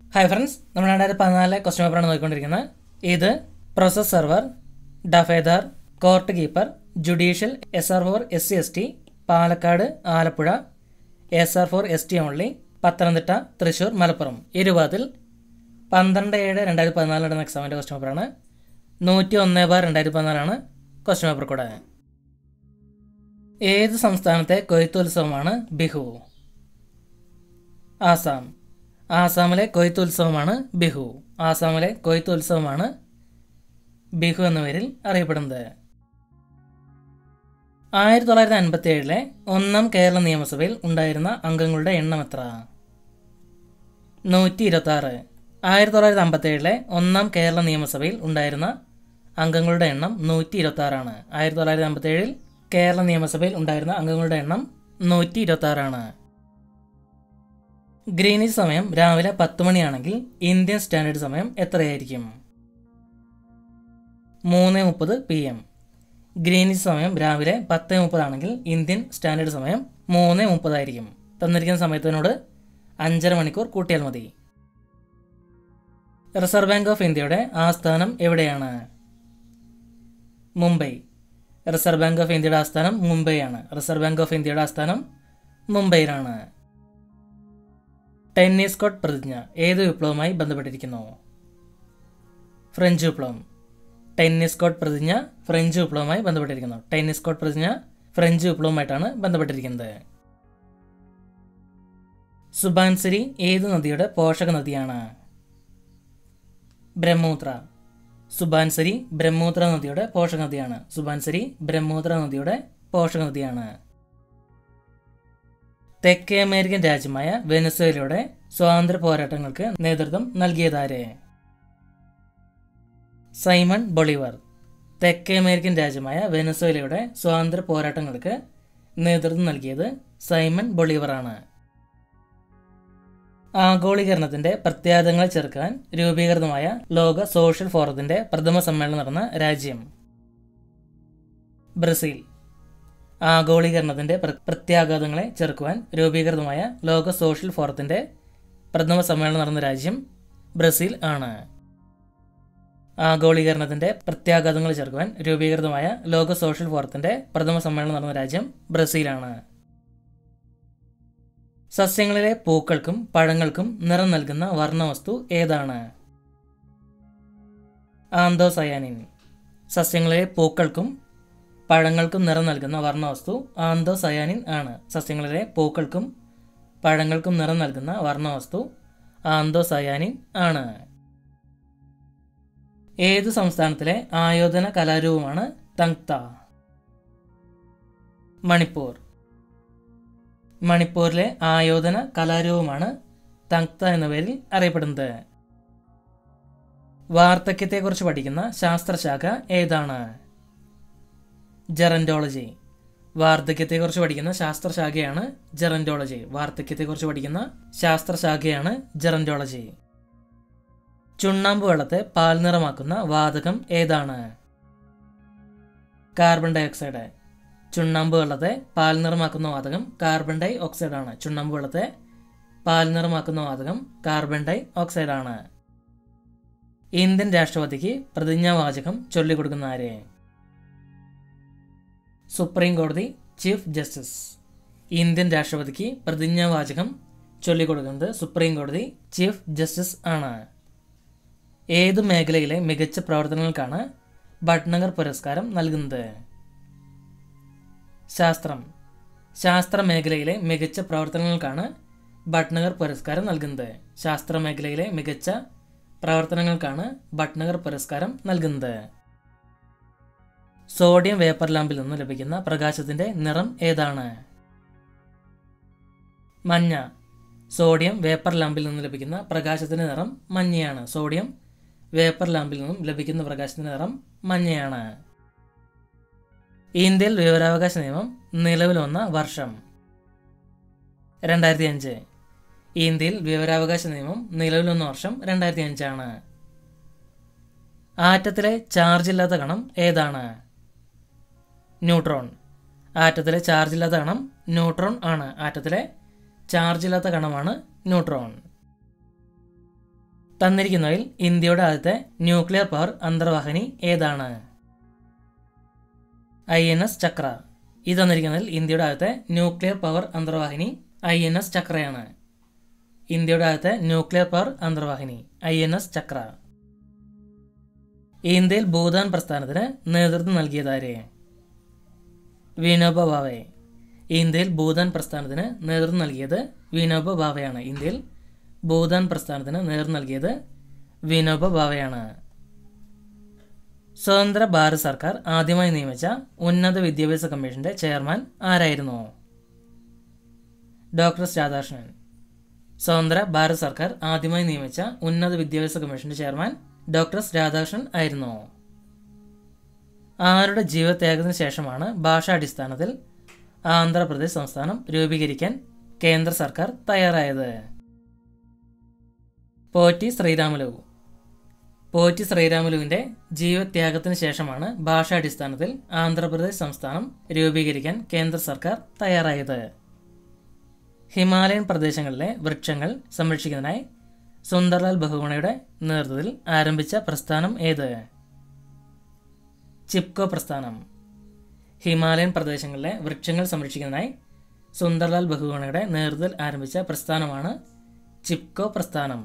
hi friends നമ്മൾ രണ്ടായിരത്തി പതിനാലിലെ ക്വസ്റ്റ്യൻ പേപ്പറാണ് നോക്കിക്കൊണ്ടിരിക്കുന്നത് ഇത് പ്രോസസ് സെർവർ ഡഫേദാർ court keeper judicial S R four S C S T Palakkad Alappuzha S R four S T only Pathanamthitta Thrissur Malappuram ഇരുപതിൽ പന്ത്രണ്ട് ഏഴ് രണ്ടായിരത്തി പതിനാലിൽ നടന്ന എക്സാമിൻ്റെ ക്വസ്റ്റ്യൻ പേപ്പറാണ് നൂറ്റി ഒന്ന് ബാർ രണ്ടായിരത്തി പതിനാലാണ് ക്വസ്റ്റ്യൻ പേപ്പർ കൂടെ ഏത് സംസ്ഥാനത്തെ കൊയ്ത്തുത്സവമാണ് ബിഹു ആസാം ആസാമിലെ കൊയ്ത്തുത്സവമാണ് ബിഹു ആസാമിലെ കൊയ്ത്തുത്സവമാണ് ബിഹു എന്ന പേരിൽ അറിയപ്പെടുന്നത് ആയിരത്തി തൊള്ളായിരത്തി അൻപത്തി ഏഴിലെ ഒന്നാം കേരള നിയമസഭയിൽ ഉണ്ടായിരുന്ന അംഗങ്ങളുടെ എണ്ണം എത്ര നൂറ്റി ഇരുപത്തി ആറ് ആയിരത്തി തൊള്ളായിരത്തി അമ്പത്തി ഏഴിലെ ഒന്നാം കേരള നിയമസഭയിൽ ഉണ്ടായിരുന്ന അംഗങ്ങളുടെ എണ്ണം നൂറ്റി ഇരുപത്തി ആറാണ് ആയിരത്തി തൊള്ളായിരത്തി അമ്പത്തി ഏഴിൽ കേരള നിയമസഭയിൽ ഉണ്ടായിരുന്ന അംഗങ്ങളുടെ എണ്ണം നൂറ്റി ഇരുപത്തി ആറാണ് ഗ്രീനിഷ് സമയം രാവിലെ പത്ത് മണിയാണെങ്കിൽ ഇന്ത്യൻ സ്റ്റാൻഡേർഡ് സമയം എത്രയായിരിക്കും മൂന്ന് മുപ്പത് പി എം ഗ്രീനിഷ് സമയം രാവിലെ പത്ത് മുപ്പതാണെങ്കിൽ ഇന്ത്യൻ സ്റ്റാൻഡേർഡ് സമയം മൂന്ന് മുപ്പതായിരിക്കും തന്നിരിക്കുന്ന സമയത്തിനോട് അഞ്ചര മണിക്കൂർ കൂട്ടിയാൽ മതി റിസർവ് ബാങ്ക് ഓഫ് ഇന്ത്യയുടെ ആസ്ഥാനം എവിടെയാണ് മുംബൈ റിസർവ് ബാങ്ക് ഓഫ് ഇന്ത്യയുടെ ആസ്ഥാനം മുംബൈയാണ് റിസർവ് ബാങ്ക് ഓഫ് ഇന്ത്യയുടെ ആസ്ഥാനം മുംബൈയിലാണ് ടെന്നീസ് കോട്ട് പ്രതിജ്ഞ ഏത് വിപ്ലവവുമായി ബന്ധപ്പെട്ടിരിക്കുന്നു ഫ്രഞ്ച് വിപ്ലവം ടെന്നീസ് കോട്ട് പ്രതിജ്ഞ ഫ്രഞ്ച് വിപ്ലവവുമായി ബന്ധപ്പെട്ടിരിക്കുന്നു ടെന്നീസ് കോട്ട് പ്രതിജ്ഞ ഫ്രഞ്ച് വിപ്ലവവുമായിട്ടാണ് ബന്ധപ്പെട്ടിരിക്കുന്നത് സുബാൻസരി ഏത് നദിയുടെ പോഷക നദിയാണ് ബ്രഹ്മപുത്ര സുബാൻസരി ബ്രഹ്മപുത്ര നദിയുടെ പോഷക നദിയാണ് സുബാൻസരി ബ്രഹ്മപുത്ര നദിയുടെ പോഷക നദിയാണ് തെക്കേ അമേരിക്കൻ രാജ്യമായ വെനസ്വേലയുടെ സ്വാതന്ത്ര്യ പോരാട്ടങ്ങൾക്ക് നേതൃത്വം നൽകിയതാര് സൈമൺ ബൊളിവർ തെക്കേ അമേരിക്കൻ രാജ്യമായ വെനസ്വേലയുടെ സ്വാതന്ത്ര്യ പോരാട്ടങ്ങൾക്ക് നേതൃത്വം നൽകിയത് സൈമൺ ബൊളിവറാണ് ആഗോളീകരണത്തിന്റെ പ്രത്യാഘാതങ്ങളെ ചെറുക്കാൻ രൂപീകൃതമായ ലോക സോഷ്യൽ ഫോറത്തിന്റെ പ്രഥമ സമ്മേളനം നടന്ന രാജ്യം ബ്രസീൽ ആഗോളീകരണത്തിന്റെ പ്ര- പ്രത്യാഘാതങ്ങളെ ചെറുക്കുവാൻ രൂപീകൃതമായ ലോക സോഷ്യൽ ഫോറത്തിന്റെ പ്രഥമ സമ്മേളനം നടന്ന രാജ്യം ബ്രസീൽ ആണ് ആഗോളീകരണത്തിന്റെ പ്രത്യാഘാതങ്ങൾ ചെറുക്കുവാൻ രൂപീകൃതമായ ലോക സോഷ്യൽ ഫോറത്തിന്റെ പ്രഥമ സമ്മേളനം നടന്ന രാജ്യം ബ്രസീലാണ് സസ്യങ്ങളിലെ പൂക്കൾക്കും പഴങ്ങൾക്കും നിറം നൽകുന്ന വർണ്ണവസ്തു ഏതാണ് ആന്തോസയാനിൻ സസ്യങ്ങളിലെ പൂക്കൾക്കും പഴങ്ങൾക്കും നിറം നൽകുന്ന വർണ്ണവസ്തു ആന്തോസയാനിൻ ആണ് സസ്യങ്ങളിലെ പൂക്കൾക്കും പഴങ്ങൾക്കും നിറം നൽകുന്ന വർണ്ണവസ്തു ആന്തോസയാനിൻ ആണ് ഏത് സംസ്ഥാനത്തിലെ ആയോധന കലാരൂപമാണ് തങ്ത മണിപ്പൂർ മണിപ്പൂരിലെ ആയോധന കലാരൂപമാണ് തങ്ത എന്ന പേരിൽ അറിയപ്പെടുന്നത് വാർദ്ധക്യത്തെക്കുറിച്ച് പഠിക്കുന്ന ശാസ്ത്രശാഖ ഏതാണ് ജെറന്റോളജി വാർദ്ധക്യത്തെക്കുറിച്ച് പഠിക്കുന്ന ശാസ്ത്രശാഖയാണ് ജെറന്റോളജി വാർദ്ധക്യത്തെക്കുറിച്ച് പഠിക്കുന്ന ശാസ്ത്രശാഖയാണ് ജെറന്റോളജി ചുണ്ണാമ്പ് വെള്ളത്തെ പാൽ നിറമാക്കുന്ന വാതകം ഏതാണ് കാർബൺ ഡൈ ഓക്സൈഡ് ചുണ്ണാമ്പ് വെള്ളത്തെ പാൽ നിറമാക്കുന്ന വാതകം കാർബൺ ഡൈ ഓക്സൈഡ് ആണ് ചുണ്ണാമ്പ് വെള്ളത്തെ പാൽ നിറമാക്കുന്ന വാതകം കാർബൺ ഡൈ ഓക്സൈഡ് ആണ് ഇന്ത്യൻ രാഷ്ട്രപതിക്ക് പ്രതിജ്ഞാവാചകം ചൊല്ലിക്കൊടുക്കുന്ന ആരെ സുപ്രീം കോടതി ചീഫ് ജസ്റ്റിസ് ഇന്ത്യൻ രാഷ്ട്രപതിക്ക് പ്രതിജ്ഞാവാചകം ചൊല്ലിക്കൊടുക്കുന്നത് സുപ്രീം കോടതി ചീഫ് ജസ്റ്റിസ് ആണ് ഏത് മേഖലയിലെ മികച്ച പ്രവർത്തനങ്ങൾക്കാണ് ഭട്നഗർ പുരസ്കാരം നൽകുന്നത് ശാസ്ത്രം ശാസ്ത്ര മേഖലയിലെ മികച്ച പ്രവർത്തനങ്ങൾക്കാണ് ഭട്നഗർ പുരസ്കാരം നൽകുന്നത് ശാസ്ത്ര മേഖലയിലെ മികച്ച പ്രവർത്തനങ്ങൾക്കാണ് ഭട്നഗർ പുരസ്കാരം നൽകുന്നത് സോഡിയം വേപ്പർ ലാമ്പിൽ നിന്ന് ലഭിക്കുന്ന പ്രകാശത്തിന്റെ നിറം ഏതാണ് മഞ്ഞ സോഡിയം വേപ്പർ ലാമ്പിൽ നിന്ന് ലഭിക്കുന്ന പ്രകാശത്തിന്റെ നിറം മഞ്ഞയാണ് സോഡിയം വേപ്പർ ലാമ്പിൽ നിന്നും ലഭിക്കുന്ന പ്രകാശത്തിന്റെ നിറം മഞ്ഞയാണ് ഇന്ത്യയിൽ വിവരാവകാശ നിയമം നിലവിൽ വന്ന വർഷം രണ്ടായിരത്തി അഞ്ച് ഇന്ത്യയിൽ വിവരാവകാശ നിയമം നിലവിൽ വന്ന വർഷം രണ്ടായിരത്തി അഞ്ചാണ് ആറ്റത്തിലെ ചാർജ് ഇല്ലാത്ത കണം ഏതാണ് ന്യൂട്രോൺ ആറ്റത്തിലെ ചാർജ് ഇല്ലാത്ത കണം ന്യൂട്രോൺ ആണ് ആറ്റത്തിലെ ചാർജ് ഇല്ലാത്ത കണമാണ് ന്യൂട്രോൺ തന്നിരിക്കുന്നവയിൽ ഇന്ത്യയുടെ ആദ്യത്തെ ന്യൂക്ലിയർ പവർ അന്തർവാഹിനി ഏതാണ് ഐ എൻ എസ് ചക്ര ഈ തന്നിരിക്കുന്നതിൽ ഇന്ത്യയുടെ ആദ്യത്തെ ന്യൂക്ലിയർ പവർ അന്തർവാഹിനി ഐ എൻ എസ് ചക്രയാണ് ഇന്ത്യയുടെ ആദ്യത്തെ ന്യൂക്ലിയർ പവർ അന്തർവാഹിനി ഐ എൻ എസ് ചക്ര ഇന്ത്യയിൽ ഭൂതാൻ പ്രസ്ഥാനത്തിന് നേതൃത്വം നൽകിയതാരെ വിനോബ ഭാവെ ഇന്ത്യയിൽ ഭൂതാൻ പ്രസ്ഥാനത്തിന് നേതൃത്വം നൽകിയത് വിനോബ ഭാവയാണ് ഇന്ത്യയിൽ ഭൂതാൻ പ്രസ്ഥാനത്തിന് നേതൃത്വം നൽകിയത് വിനോബ ഭാവയാണ് സ്വതന്ത്ര ഭാരത് സർക്കാർ ആദ്യമായി നിയമിച്ച ഉന്നത വിദ്യാഭ്യാസ കമ്മീഷന്റെ ചെയർമാൻ ആരായിരുന്നു ഡോക്ടർ രാധാകൃഷ്ണൻ സ്വതന്ത്ര ഭാരത് സർക്കാർ ആദ്യമായി നിയമിച്ച ഉന്നത വിദ്യാഭ്യാസ കമ്മീഷന്റെ ചെയർമാൻ ഡോക്ടർ രാധാകൃഷ്ണൻ ആയിരുന്നു ആരുടെ ജീവത്യാഗത്തിന് ശേഷമാണ് ഭാഷാടിസ്ഥാനത്തിൽ ആന്ധ്രാപ്രദേശ് സംസ്ഥാനം രൂപീകരിക്കാൻ കേന്ദ്ര സർക്കാർ തയ്യാറായത് പോറ്റി ശ്രീരാമലു പോറ്റി ശ്രീരാമലുവിന്റെ ജീവത്യാഗത്തിന് ശേഷമാണ് ഭാഷാടിസ്ഥാനത്തിൽ ആന്ധ്രാപ്രദേശ് സംസ്ഥാനം രൂപീകരിക്കാൻ കേന്ദ്ര സർക്കാർ തയ്യാറായത് ഹിമാലയൻ പ്രദേശങ്ങളിലെ വൃക്ഷങ്ങൾ സംരക്ഷിക്കുന്നതിനായി സുന്ദർലാൽ ബഹുഗുണയുടെ നേതൃത്വത്തിൽ ആരംഭിച്ച പ്രസ്ഥാനം ഏത് ചിപ്കോ പ്രസ്ഥാനം ഹിമാലയൻ പ്രദേശങ്ങളിലെ വൃക്ഷങ്ങൾ സംരക്ഷിക്കുന്നതിനായി സുന്ദർലാൽ ബഹുഗുണയുടെ നേതൃത്വത്തിൽ ആരംഭിച്ച പ്രസ്ഥാനമാണ് ചിപ്കോ പ്രസ്ഥാനം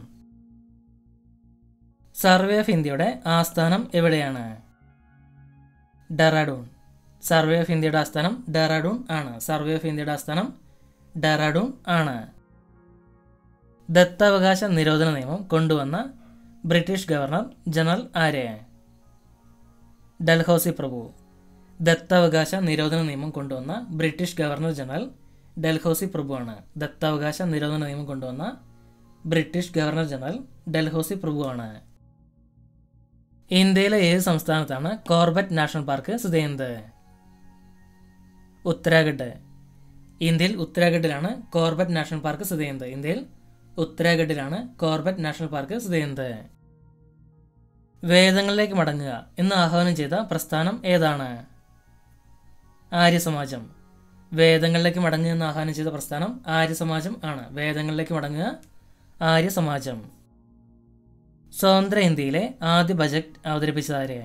സർവേ ഓഫ് ഇന്ത്യയുടെ ആസ്ഥാനം എവിടെയാണ് ഡെറാഡൂൺ സർവേ ഓഫ് ഇന്ത്യയുടെ ആസ്ഥാനം ഡെറാഡൂൺ ആണ് സർവേ ഓഫ് ഇന്ത്യയുടെ ആസ്ഥാനം ഡെറാഡൂൺ ആണ് ദത്താവകാശ നിരോധന നിയമം കൊണ്ടുവന്ന ബ്രിട്ടീഷ് ഗവർണർ ജനറൽ ആരെ ഡൽഹൌസി പ്രഭു ദത്താവകാശ നിരോധന നിയമം കൊണ്ടുവന്ന ബ്രിട്ടീഷ് ഗവർണർ ജനറൽ ഡൽഹൌസി പ്രഭുവാണ് ദത്താവകാശ നിരോധന നിയമം കൊണ്ടുവന്ന ബ്രിട്ടീഷ് ഗവർണർ ജനറൽ ഡൽഹൌസി പ്രഭുവാണ് ഇന്ത്യയിലെ ഏത് സംസ്ഥാനത്താണ് കോർബറ്റ് നാഷണൽ പാർക്ക് സ്ഥിതി ചെയ്യുന്നത് ഉത്തരാഖണ്ഡ് ഇന്ത്യയിൽ ഉത്തരാഖണ്ഡിലാണ് കോർബറ്റ് നാഷണൽ പാർക്ക് സ്ഥിതി ചെയ്യുന്നത് ഇന്ത്യയിൽ ഉത്തരാഖണ്ഡിലാണ് കോർബറ്റ് നാഷണൽ പാർക്ക് സ്ഥിതി ചെയ്യുന്നത് വേദങ്ങളിലേക്ക് മടങ്ങുക എന്ന് ആഹ്വാനം ചെയ്ത പ്രസ്ഥാനം ഏതാണ് ആര്യസമാജം വേദങ്ങളിലേക്ക് മടങ്ങുക എന്ന് ആഹ്വാനം ചെയ്ത പ്രസ്ഥാനം ആര്യസമാജം ആണ് വേദങ്ങളിലേക്ക് മടങ്ങുക ആര്യസമാജം സ്വതന്ത്ര ഇന്ത്യയിലെ ആദ്യ ബജറ്റ് അവതരിപ്പിച്ചതാരെ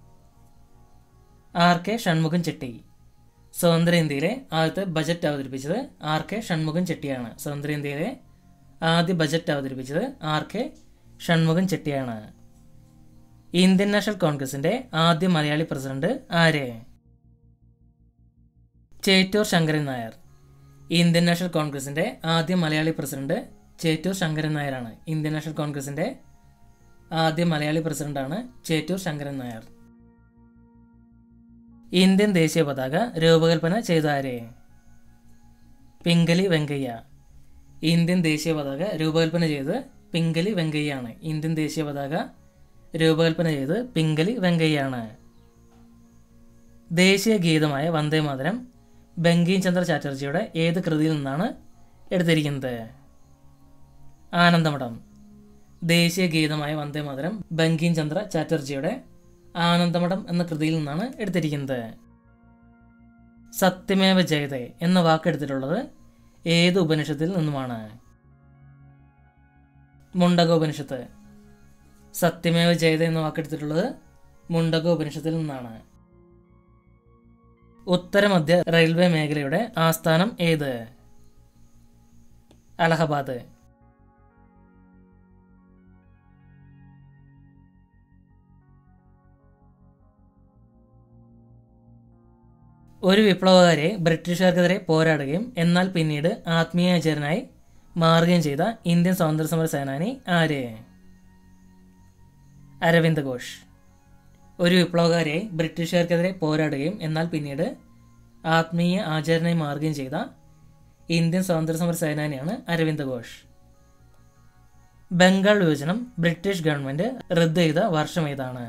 ആർ കെ ഷൺമുഖൻ ചെട്ടി സ്വതന്ത്ര ഇന്ത്യയിലെ ആദ്യത്തെ ബജറ്റ് അവതരിപ്പിച്ചത് ആർ കെ ഷൺമുഖൻ ചെട്ടിയാണ് സ്വതന്ത്ര ഇന്ത്യയിലെ ആദ്യ ബജറ്റ് അവതരിപ്പിച്ചത് ആർ കെ ഷൺമുഖൻ ചെട്ടിയാണ് ഇന്ത്യൻ നാഷണൽ കോൺഗ്രസിന്റെ ആദ്യ മലയാളി പ്രസിഡന്റ് ആരെ ചേറ്റൂർ ശങ്കരൻ നായർ ഇന്ത്യൻ നാഷണൽ കോൺഗ്രസിന്റെ ആദ്യ മലയാളി പ്രസിഡന്റ് ചേറ്റൂർ ശങ്കരൻ നായരാണ് ഇന്ത്യൻ നാഷണൽ കോൺഗ്രസിന്റെ ആദ്യ മലയാളി പ്രസിഡന്റാണ് ചേറ്റൂർ ശങ്കരൻ നായർ ഇന്ത്യൻ ദേശീയ പതാക രൂപകൽപ്പന ചെയ്ത ആരെ പിങ്കലി വെങ്കയ്യ ഇന്ത്യൻ ദേശീയ പതാക രൂപകൽപ്പന ചെയ്ത് പിങ്കലി വെങ്കയ്യാണ് ഇന്ത്യൻ ദേശീയ പതാക രൂപകൽപ്പന ചെയ്ത് പിങ്കലി വെങ്കയ്യാണ് ദേശീയ ഗീതമായ വന്ദേമാതരം ബങ്കിം ചന്ദ്ര ചാറ്റർജിയുടെ ഏത് കൃതിയിൽ നിന്നാണ് എടുത്തിരിക്കുന്നത് ആനന്ദമഠം ദേശീയ ഗീതമായ വന്ദേമാതരം ബങ്കിം ചന്ദ്ര ചാറ്റർജിയുടെ ആനന്ദമഠം എന്ന കൃതിയിൽ നിന്നാണ് എടുത്തിരിക്കുന്നത് സത്യമേവ ജയതേ എന്ന വാക്കെടുത്തിട്ടുള്ളത് ഏത് ഉപനിഷത്തിൽ നിന്നുമാണ് മുണ്ടകോപനിഷത്ത് സത്യമേവ ജയത എന്ന വാക്കെടുത്തിട്ടുള്ളത് മുണ്ടകോപനിഷത്തിൽ നിന്നാണ് ഉത്തരമധ്യ റെയിൽവേ മേഖലയുടെ ആസ്ഥാനം ഏത് അലഹബാദ് ഒരു വിപ്ലവകാരെ ബ്രിട്ടീഷുകാർക്കെതിരെ പോരാടുകയും എന്നാൽ പിന്നീട് ആത്മീയാചാരനായി മാറുകയും ചെയ്ത ഇന്ത്യൻ സ്വാതന്ത്ര്യ സമര സേനാനി ആര് അരവിന്ദ് ഘോഷ് ഒരു വിപ്ലവകാരിയായി ബ്രിട്ടീഷുകാർക്കെതിരെ പോരാടുകയും എന്നാൽ പിന്നീട് ആത്മീയ ആചാരനായി മാറുകയും ചെയ്ത ഇന്ത്യൻ സ്വാതന്ത്ര്യ സമര സേനാനിയാണ് അരവിന്ദ് ഘോഷ് ബംഗാൾ വിഭജനം ബ്രിട്ടീഷ് ഗവൺമെന്റ് റദ്ദ് ചെയ്ത വർഷം ഏതാണ്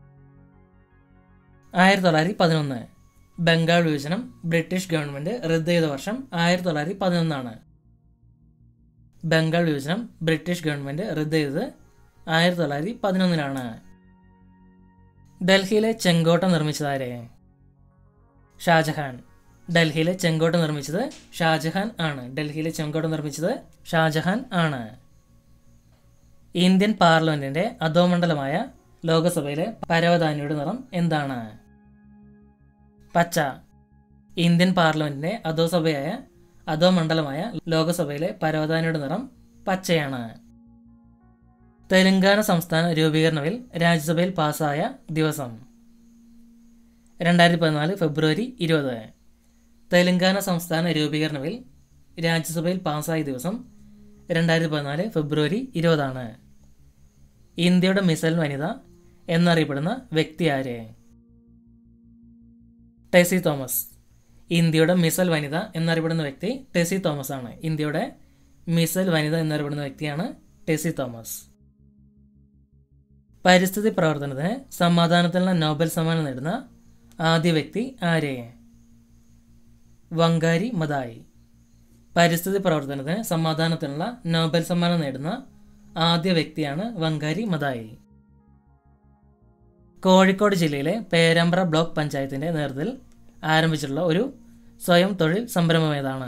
ആയിരത്തി തൊള്ളായിരത്തി പതിനൊന്ന് ബംഗാൾ വിഭജനം ബ്രിട്ടീഷ് ഗവൺമെന്റ് റദ്ദ് ചെയ്ത വർഷം ആയിരത്തി തൊള്ളായിരത്തി പതിനൊന്നാണ് ബംഗാൾ വിഭജനം ബ്രിട്ടീഷ് ഗവൺമെന്റ് റദ്ദ് ചെയ്തത് ആയിരത്തി തൊള്ളായിരത്തി പതിനൊന്നിലാണ് ഡൽഹിയിലെ ചെങ്കോട്ട നിർമ്മിച്ചതാരെ ഷാജഹാൻ ഡൽഹിയിലെ ചെങ്കോട്ട നിർമ്മിച്ചത് ഷാജഹാൻ ആണ് ഡൽഹിയിലെ ചെങ്കോട്ട നിർമ്മിച്ചത് ഷാജഹാൻ ആണ് ഇന്ത്യൻ പാർലമെന്റിന്റെ അധോമണ്ഡലമായ ലോകസഭയിലെ പരവതാനിയുടെ നിറം എന്താണ് പച്ച ഇന്ത്യൻ പാർലമെന്റിന്റെ അധോസഭയായ അധോമണ്ഡലമായ ലോകസഭയിലെ പരവതാനിയുടെ നിറം പച്ചയാണ് തെലങ്കാന സംസ്ഥാന രൂപീകരണ ബിൽ രാജ്യസഭയിൽ പാസ്സായ ദിവസം രണ്ടായിരത്തി പതിനാല് ഫെബ്രുവരി ഇരുപത് തെലങ്കാന സംസ്ഥാന രൂപീകരണ ബിൽ രാജ്യസഭയിൽ പാസ്സായ ദിവസം രണ്ടായിരത്തി പതിനാല് ഫെബ്രുവരി ഇരുപതാണ് ഇന്ത്യയുടെ മിസൈൽ വനിത എന്നറിയപ്പെടുന്ന വ്യക്തി ആര് ടെസി തോമസ് ഇന്ത്യയുടെ മിസൈൽ വനിത എന്നറിയപ്പെടുന്ന വ്യക്തി ടെസി തോമസ് ആണ് ഇന്ത്യയുടെ മിസൈൽ വനിത എന്നറിയപ്പെടുന്ന വ്യക്തിയാണ് ടെസി തോമസ് പരിസ്ഥിതി പ്രവർത്തനത്തിന് സമാധാനത്തിനുള്ള നോബൽ സമ്മാനം നേടുന്ന ആദ്യ വ്യക്തി ആരെ വങ്കാരി മതായി പരിസ്ഥിതി പ്രവർത്തനത്തിന് സമാധാനത്തിനുള്ള നോബൽ സമ്മാനം നേടുന്ന ആദ്യ വ്യക്തിയാണ് വങ്കാരി മതായി കോഴിക്കോട് ജില്ലയിലെ പേരാമ്പ്ര ബ്ലോക്ക് പഞ്ചായത്തിന്റെ നേതൃത്വത്തിൽ ആരംഭിച്ചിട്ടുള്ള ഒരു സ്വയം തൊഴിൽ സംരംഭം ഏതാണ്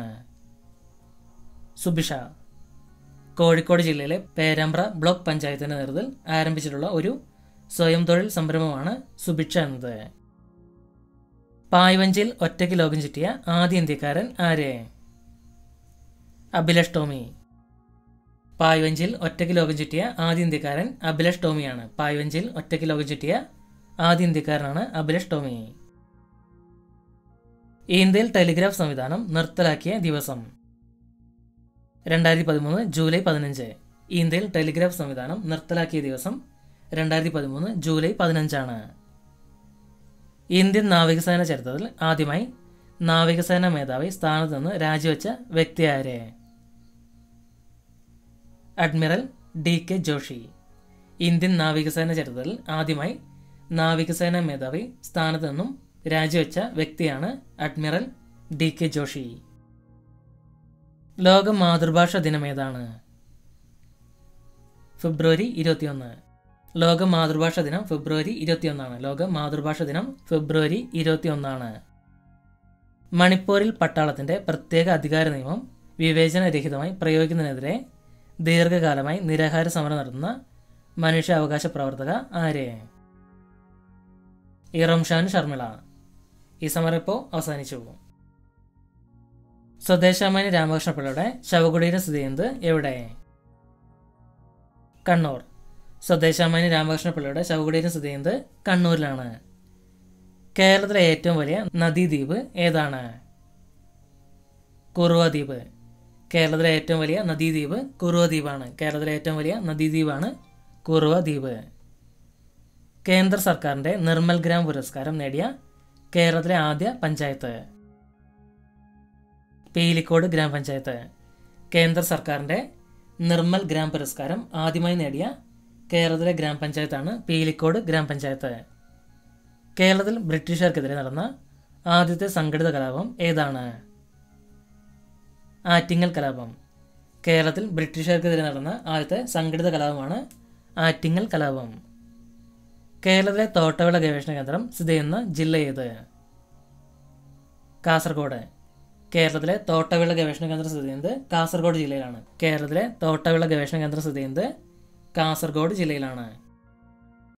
സുബിഷ കോഴിക്കോട് ജില്ലയിലെ പേരാമ്പ്ര ബ്ലോക്ക് പഞ്ചായത്തിന്റെ നേതൃത്വത്തിൽ ആരംഭിച്ചിട്ടുള്ള ഒരു സ്വയം തൊഴിൽ സംരംഭമാണ് സുഭിക്ഷ എന്നത് പായ്വഞ്ചിയിൽ ഒറ്റയ്ക്ക് ലോകം ചുറ്റിയ ആദ്യ ഇന്ത്യക്കാരൻ ആര് അഭിലാഷ് ടോമി പായ്വഞ്ചിയിൽ ഒറ്റയ്ക്ക് ലോകം ചുറ്റിയ ആദ്യ ഇന്ത്യക്കാരൻ അഭിലാഷ് ടോമിയാണ് പായ്വഞ്ചിയിൽ ഒറ്റയ്ക്ക് ലോകം ചുറ്റിയ ആദ്യ ഇന്ത്യക്കാരനാണ് അഭിലാഷ് ടോമി ഇന്ത്യയിൽ ടെലിഗ്രാഫ് സംവിധാനം നിർത്തലാക്കിയ ദിവസം രണ്ടായിരത്തി പതിമൂന്ന് ജൂലൈ പതിനഞ്ച് ഇന്ത്യയിൽ ടെലിഗ്രാഫ് സംവിധാനം നിർത്തലാക്കിയ ദിവസം രണ്ടായിരത്തി പതിമൂന്ന് ജൂലൈ പതിനഞ്ചാണ് ഇന്ത്യൻ നാവികസേന ചരിത്രത്തിൽ ആദ്യമായി നാവികസേന മേധാവി സ്ഥാനത്ത് നിന്ന് രാജിവെച്ച വ്യക്തി ആര് admiral D K Joshi Indian നാവികസേന ചരിത്രത്തിൽ ആദ്യമായി നാവികസേന മേധാവി സ്ഥാനത്ത് നിന്നും രാജിവെച്ച വ്യക്തിയാണ് അഡ്മിറൽ ഡി കെ ജോഷി ലോക മാതൃഭാഷ ദിനം ഏതാണ് ഫെബ്രുവരി ഇരുപത്തിയൊന്ന് ലോക മാതൃഭാഷ ദിനം ഫെബ്രുവരി ഇരുപത്തിയൊന്നാണ് ലോക മാതൃഭാഷ ദിനം ഫെബ്രുവരി ഇരുപത്തിയൊന്നാണ് മണിപ്പൂരിൽ പട്ടാളത്തിന്റെ പ്രത്യേക അധികാര നിയമം വിവേചനരഹിതമായി പ്രയോഗിക്കുന്നതിനെതിരെ ദീർഘകാലമായി നിരാഹാര സമരം നടത്തുന്ന മനുഷ്യാവകാശ പ്രവർത്തക ആര് ഇറംഷാൻ ശർമിള ഈ സമരം ഇപ്പോൾ അവസാനിച്ചു സ്വദേശാമാന്യ രാമകൃഷ്ണപിള്ളയുടെ ശവകുടീരം സ്ഥിതി ചെയ്യുന്നത് എവിടെ കണ്ണൂർ സ്വദേശാമാന്യ രാമകൃഷ്ണപിള്ളയുടെ ശവകുടീരം സ്ഥിതി ചെയ്യുന്നത് കണ്ണൂരിലാണ് കേരളത്തിലെ ഏറ്റവും വലിയ നദീദ്വീപ് ഏതാണ് കുറുവ ദ്വീപ് കേരളത്തിലെ ഏറ്റവും വലിയ നദീദ്വീപ് കുറുവ ദ്വീപാണ് കേരളത്തിലെ ഏറ്റവും വലിയ നദീദ്വീപാണ് കുറുവ ദ്വീപ് കേന്ദ്ര സർക്കാരിന്റെ നിർമ്മൽ ഗ്രാം പുരസ്കാരം നേടിയ കേരളത്തിലെ ആദ്യ പഞ്ചായത്ത് പീലിക്കോട് ഗ്രാമപഞ്ചായത്ത് കേന്ദ്ര സർക്കാരിന്റെ നിർമ്മൽ ഗ്രാം പുരസ്കാരം ആദ്യമായി നേടിയ കേരളത്തിലെ ഗ്രാമപഞ്ചായത്താണ് പീലിക്കോട് ഗ്രാമപഞ്ചായത്ത് കേരളത്തിൽ ബ്രിട്ടീഷുകാർക്കെതിരെ നടന്ന ആദ്യത്തെ സംഘടിത കലാപം ഏതാണ് ആറ്റിങ്ങൽ കലാപം കേരളത്തിൽ ബ്രിട്ടീഷുകാർക്കെതിരെ നടന്ന ആദ്യത്തെ സംഘടിത കലാപമാണ് ആറ്റിങ്ങൽ കലാപം കേരളത്തിലെ തോട്ടവിള ഗവേഷണ കേന്ദ്രം സ്ഥിതി ചെയ്യുന്ന ജില്ല ഏത് കാസർഗോഡ് കേരളത്തിലെ തോട്ടവിള ഗവേഷണ കേന്ദ്രം സ്ഥിതി ചെയ്യുന്നത് കാസർഗോഡ് ജില്ലയിലാണ് കേരളത്തിലെ തോട്ടവിള ഗവേഷണ കേന്ദ്രം സ്ഥിതി ചെയ്യുന്നത് കാസർഗോഡ് ജില്ലയിലാണ്